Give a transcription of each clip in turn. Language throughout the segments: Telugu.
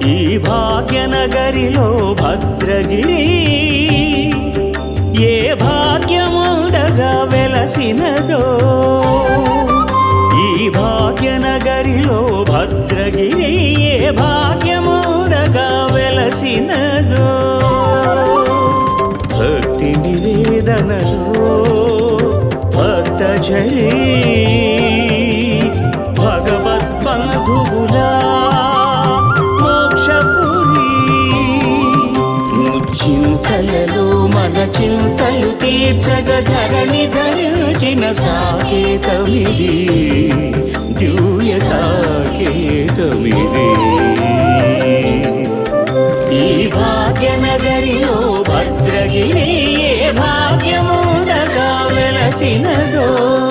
ఈ భాగ్యనగరిలో భద్రగిరి ఏ భాగ్యముండగా వెలసినదో ఈ భాగ్యనగరిలో భద్రగిరి ఏ భాగ్యముండగా వెలసినదో భక్తి నివేదనలో భక్తజలి భగవద్బంధువులా మోక్షపురి ముచ్చింతలలో మన చింతలు తీర్చగ ధరణి ధరించిన సాకేతమిది దివ్య సాకేతమిది ఈ భాగ్యనగరిలో భద్రగిరి ఏ భాగ్యముండగా వెలసినదో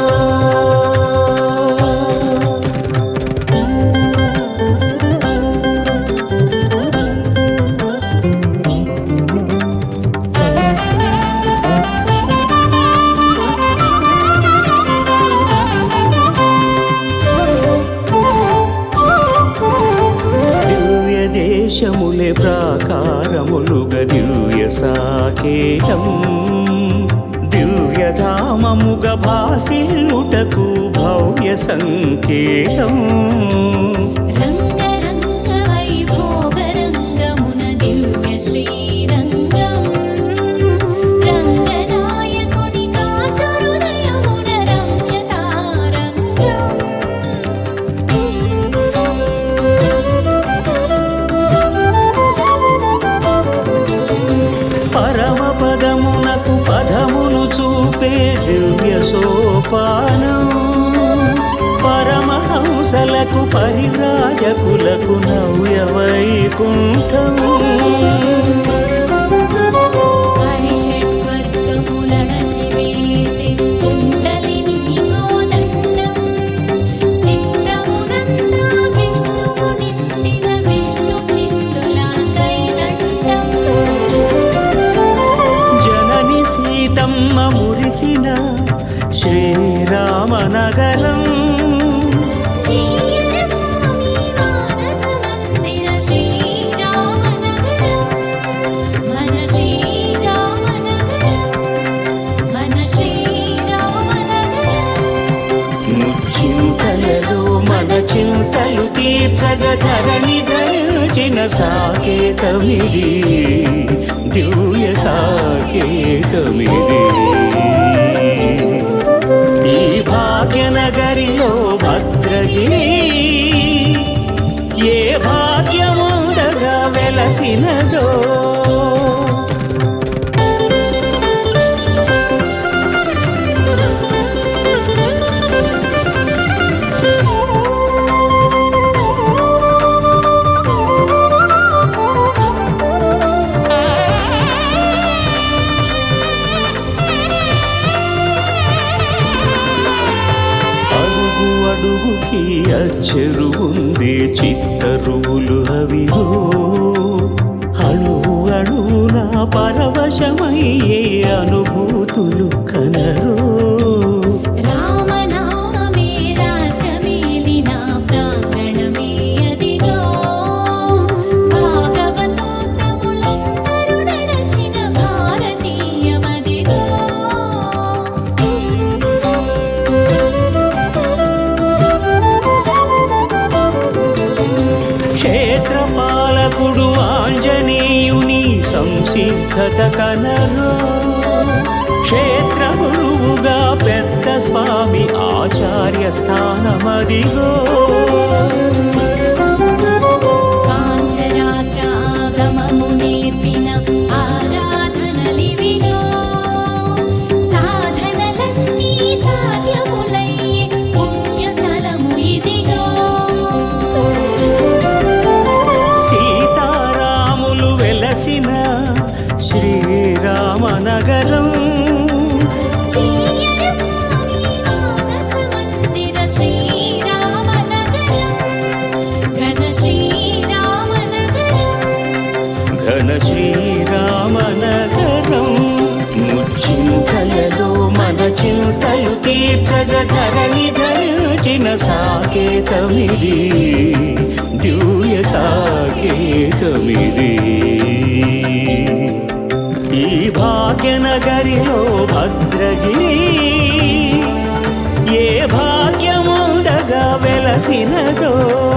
దివ్య దేశములే ప్రాకారములుగ దివ్య సాకేతం దివ్యధామముగ భాసిల్లుటకు భవ్య సంకేతం రంగరంగ వైభోగరంగమున దివ్య శ్రీరంగం రంగనాయకుని కాచుహృదయమున పరమ పదమునకు పదమును చూపే దివ్య సోపానం పరమహంసలకు పరివ్రాజకులకు నవ్య వైకుంఠం హరిషడ్వర్గములణచివేసి కుండలిని గోదండం చిత్రమునంతా విష్ణువు నిండిన విష్ణు చిత్తుల కైదండం జనని సీతమ్మ మురిసిన శ్రీరామనగరం జీయన స్వామి మానస మందిర శ్రీరామనగరం మన శ్రీరామనగరం మన శ్రీరామనగరం ముచ్చింతలలో మన చింతలు తీర్చగ ధరణి ధరించిన సాకేతమిది దివ్య సాకేతమిది ఈ భాగ్యనగరిలో భద్రగిరి ఏ భాగ్యముండగా వెలసినదో అడుగు అడుగుకి అచ్చెరు ఉంది చిత్తరువులు అవిరో అణువు అణువున పరవశమయ్యే అనుభూతులు కనరో రామనామే రాజమేలిన ప్రాంగణమే అదిగో భాగవతోత్తములందరూ నడచిన భారతీయమదిగో క్షేత్రపాలకుడు ఆంజనేయుని సంసిద్ధత కనరో క్షేత్ర గురువుగా పెద్ద స్వామి ఆచార్య స్థానమదిగో పాంచరాత్రాగమము నేర్పిన ఆరాధనలివిగో సాధనలన్నీ సాధ్యములయ్యే పుణ్యస్థలము ఇదిగో సీతారాములు వెలసిన శ్రీరామనగరం జీయన స్వామి మానస మందిర శ్రీరామనగరం ఘన శ్రీరామనగరం ఘన శ్రీరామనగరం ముచ్చింతలలో మన చింతలు తీర్చగ ధరణి ధరించిన సాకేతమిది దివ్య సాకేతమిది ఈ భాగ్యనగరిలో భద్రగిరి ఏ భాగ్యముందగా వెలసినదో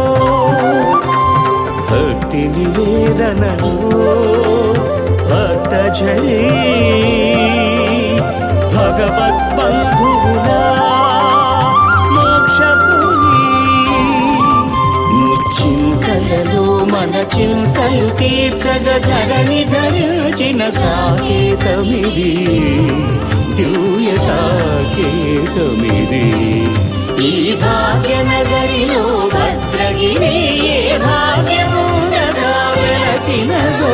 భక్తి నివేదనలో భక్తజలి భగవద్బంధువులా మోక్షపురి ముచ్చింతలలో మన చింతలు తీర్చగ ధరణి ధరించిన సాకేతమిది దివ్య సాకేతమిది ఈ భాగ్యనగరిలో భద్రగిరి ఏ భాగ్యముండగా వెలసినదో